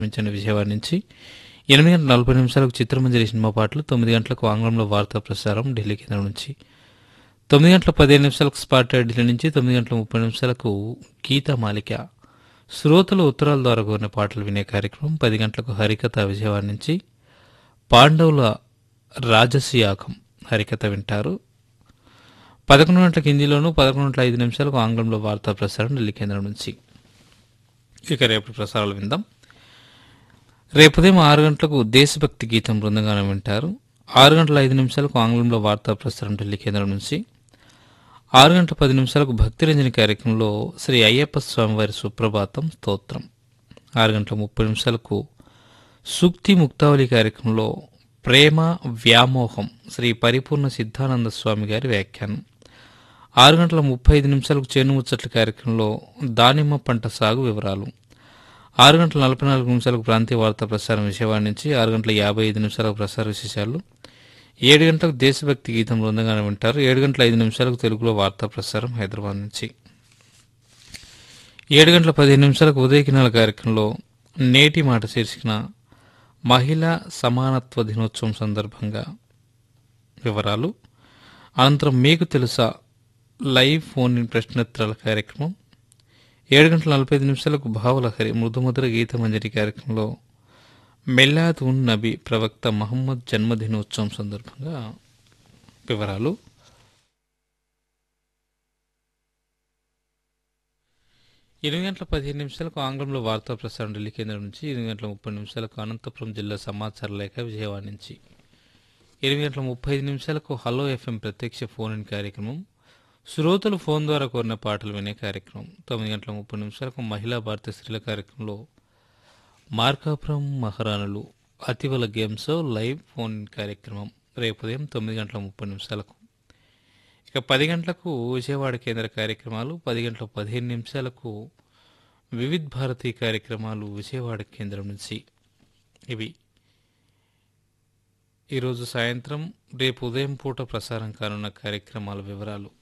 ప్రారంభించిన విజయవాడ నుంచి ఎనిమిది గంటల నలభై నిమిషాలకు చిత్రమంజరి సినిమా పాటలు తొమ్మిది గంటలకు ఆంగ్లంలో వార్తా ప్రసారం ఢిల్లీ కేంద్రం నుంచి తొమ్మిది గంటల పదిహేను నిమిషాలకు స్పాట్ ఢిల్లీ నుంచి తొమ్మిది గంటల ముప్పై నిమిషాలకు గీతా మాలిక శ్రోతలు ఉత్తరాల ద్వారా కోరిన పాటలు వినే కార్యక్రమం పది గంటలకు హరికథ విజయవాడ నుంచి పాండవుల రాజసియాకం హరికథ వింటారు పదకొండు గంటలకు హిందీలోను పదకొండు గంటల ఐదు నిమిషాలకు ఆంగ్లంలో వార్తా ప్రసారం ఢిల్లీ కేంద్రం నుంచి ఇక రేపు ప్రసారాలు విందాం రేపు ఉదయం ఆరు గంటలకు దేశభక్తి గీతం బృందంగానం వింటారు ఆరు గంటల ఐదు నిమిషాలకు ఆంగ్లంలో వార్తా ప్రసారం ఢిల్లీ కేంద్రం నుంచి ఆరు గంటల పది నిమిషాలకు భక్తిరంజని కార్యక్రమంలో శ్రీ అయ్యప్ప స్వామివారి సుప్రభాతం స్తోత్రం ఆరు గంటల ముప్పై నిమిషాలకు సూక్తి ముక్తావళి కార్యక్రమంలో ప్రేమ వ్యామోహం శ్రీ పరిపూర్ణ సిద్ధానంద స్వామి గారి వ్యాఖ్యానం ఆరు గంటల ముప్పై ఐదు నిమిషాలకు చేను ముచ్చట్ల కార్యక్రమంలో దానిమ్మ పంట సాగు వివరాలు ఆరు గంటల నలభై నాలుగు నిమిషాలకు ప్రాంతీయ వార్తా ప్రసారం విజయవాడ నుంచి ఆరు గంటల యాభై ఐదు నిమిషాలకు ప్రసార విశేషాలు ఏడు గంటలకు దేశభక్తి గీతం బృందంగానే వింటారు ఏడు గంటల ఐదు నిమిషాలకు తెలుగులో వార్తా ప్రసారం హైదరాబాద్ నుంచి ఏడు గంటల పదిహేను నిమిషాలకు ఉదయకినాల కార్యక్రమంలో నేటి మాట శీర్షికన మహిళా సమానత్వ దినోత్సవం సందర్భంగా వివరాలు అనంతరం మీకు తెలుసా లైవ్ ఫోన్ ఇన్ ప్రశ్నోత్తరాల కార్యక్రమం ఏడు గంటల నలభై ఐదు నిమిషాలకు భావలహరి మృదుమధుర గీత మంజరి కార్యక్రమంలో మెల్లాద్ ఉన్ నబీ ప్రవక్త మహమ్మద్ జన్మదినోత్సవం సందర్భంగా వివరాలు ఎనిమిది గంటల పదిహేను నిమిషాలకు ఆంగ్లంలో వార్తా ప్రసారం ఢిల్లీ కేంద్రం నుంచి ఎనిమిది గంటల ముప్పై నిమిషాలకు అనంతపురం జిల్లా సమాచార లేఖ విజయవాడ నుంచి ఎనిమిది గంటల ముప్పై ఐదు నిమిషాలకు హలో ఎఫ్ఎం ప్రత్యక్ష ఫోన్ ఇన్ కార్యక్రమం శ్రోతలు ఫోన్ ద్వారా కోరిన పాటలు వినే కార్యక్రమం తొమ్మిది గంటల ముప్పై నిమిషాలకు మహిళా భారత స్త్రీల కార్యక్రమంలో మార్కాపురం మహారాణులు అతివల గేమ్స్ లైవ్ ఫోన్ ఇన్ కార్యక్రమం రేపు ఉదయం తొమ్మిది గంటల ముప్పై నిమిషాలకు ఇక పది గంటలకు విజయవాడ కేంద్ర కార్యక్రమాలు పది గంటల పదిహేను నిమిషాలకు వివిధ్ భారతి కార్యక్రమాలు విజయవాడ కేంద్రం నుంచి ఇవి ఈరోజు సాయంత్రం రేపు ఉదయం పూట ప్రసారం కానున్న కార్యక్రమాల వివరాలు